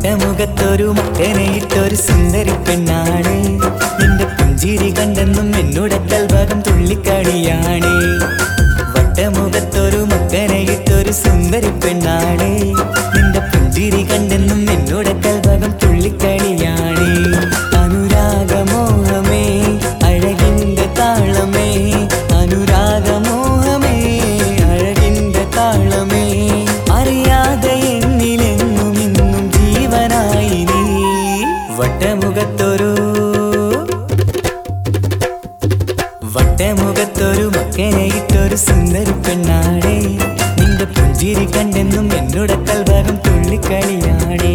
വട്ടമുഖത്തൊരു മക്കനയിട്ടൊരു സുന്ദരി പെണ്ണാണ് നിന്റെ പുഞ്ചിരി കണ്ടെന്നും എന്നോട് കൽഭാഗം തുള്ളിക്കളിയാണ് വട്ടമുഖത്തൊരു മക്കനയിട്ടൊരു സുന്ദരി പെണ്ണാണ് നിന്റെ പുഞ്ചിരി കണ്ടെന്നും എന്നോട് കൽഭാഗം തുള്ളിക്കളിയാണ് അനുരാഗമോഹമേ അഴകിന്റെ താളമേ അനുരാഗമോഹമേ അഴകിന്റെ താളമേ അറിയാതെ എന്നിലെന്നും ഇന്നും ജീവനായി നീ വട്ടമുഖത്തൊരു വട്ടമുഖത്തൊരു മക്കനയിട്ടൊരു സുന്ദരി പെണ്ണാടേ നിന്റെ പുഞ്ചിരി കണ്ടെന്നും എന്നോട് കൽഭാഗം തുള്ളിക്കളിയാടേ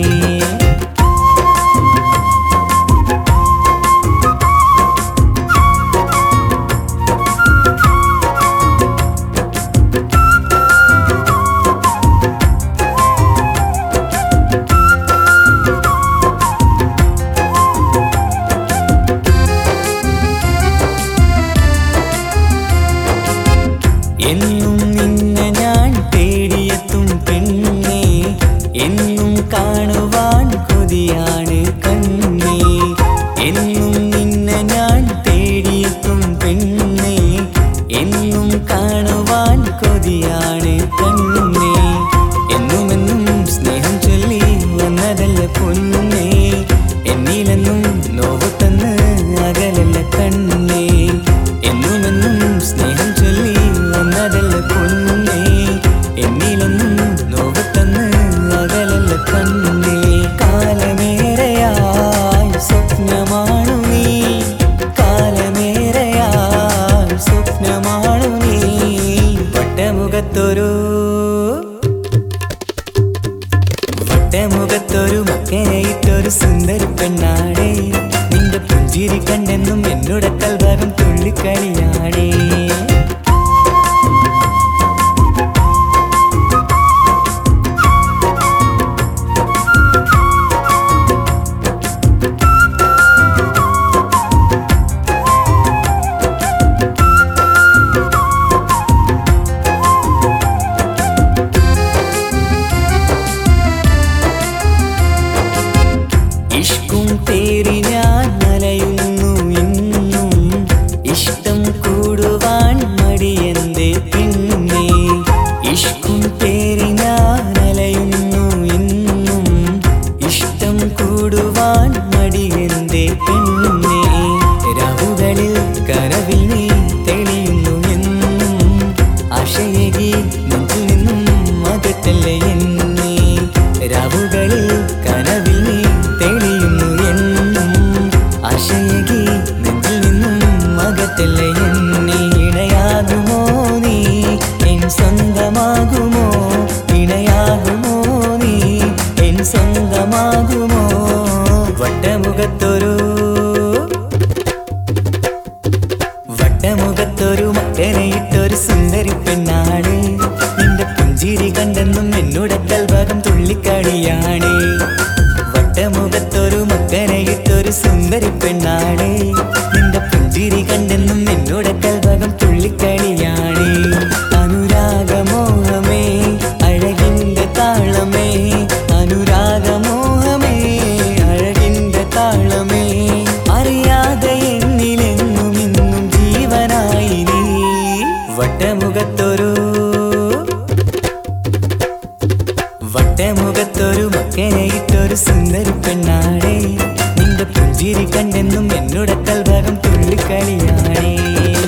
എന്നും നിന്നെ ഞാൻ തേടിയെത്തും പെണ്ണേ എന്നും കാണുവാൻ കൊതിയാണ് കണ്ണേ എന്നും നിന്നെ ഞാൻ തേടിയെത്തും പെണ്ണേ എന്നും കാണുവാൻ കൊതിയാണ് കണ്ണേ എന്നുമെന്നും സ്നേഹം ചൊല്ലി വന്നതല്ല പൊന്നേ എന്നിലെന്നും നോവ് തന്ന് അകലല്ല കണ്ണേ എന്നുമെന്നും സ്നേഹം ചൊല്ലി വന്നതല്ല പൊന്നേ എന്നിലെന്നും നോവ് തന്ന് അകലല്ല കണ്ണേ കാലമേറെയായി സ്വപ്നമാണു നീ കാലമേറെയായി സ്വപ്നമാണു നീ വട്ടമുഖത്തൊരു വട്ടമുഖത്തൊരു മക്കനയിട്ടൊരു സുന്ദരി പെണ്ണാടേ നിന്റെ പുഞ്ചിരി കണ്ടെന്നും എന്നോട് കൽഭാഗം തുള്ളിക്കളിയാടേ ഇഷ്കും തേറി ഞാൻ അലയുന്നു ഇന്നും ഇഷ്ടം കൂടുവാൻ മടിയെന്തേ പിന്നെ ഇഷ്കും തേറി ഞാൻ അലയുന്നു ഇന്നും ഇഷ്ടം കൂടുവാൻ മടിയെന്തേ പിന്നെ രാവുകളിൽ കനവിൽ നീ തെളിയുന്നു എന്നും ആശയകി നെഞ്ചിൽ നിന്നും അകറ്റല്ലേ എന്നെ രാവുകളിൽ കനവിൽ നീ തെളിയുന്നു എന്നും ആശയകി നെഞ്ചിൽ നിന്നും അകറ്റല്ലേ എന്നെ ഇണയാകുമോ നീ എൻ സ്വന്തമാകുമോ ഇണയാകുമോ നീ എൻ സ്വന്തമാകുമോ വട്ടമുഖത്തൊരു വട്ടമുഖത്തൊരു മക്കനയിട്ടൊരു സുന്ദരി പെണ്ണാണ് നിന്റെ പുഞ്ചിരി കണ്ടെന്നും എന്നോട് കൽഭാഗം തുള്ളിക്കളിയാണ് വട്ടമുഖത്തൊരു മക്കനയിട്ടൊരു സുന്ദരി പെണ്ണാണ് നിന്റെ പുഞ്ചിരി കണ്ടെന്നും എന്നോട് കൽഭാഗം തുള്ളിക്കളിയാണ് അനുരാഗമോഹമേ അഴകിന്റെ താളമേ അനുരാഗമോഹമേ അഴകിന്റെ താളമേ അറിയാതെ എന്നിലെന്നും ഇന്നും ജീവനായി നീ വട്ടമുഖത്തൊരു വട്ടമുഖത്തൊരു മക്കനയിട്ടൊരു സുന്ദരി പെണ്ണാടേ നിന്റെ പുഞ്ചിരി കണ്ടെന്നും എന്നോട് കൽഭാഗം തുള്ളിക്കളിയാണേ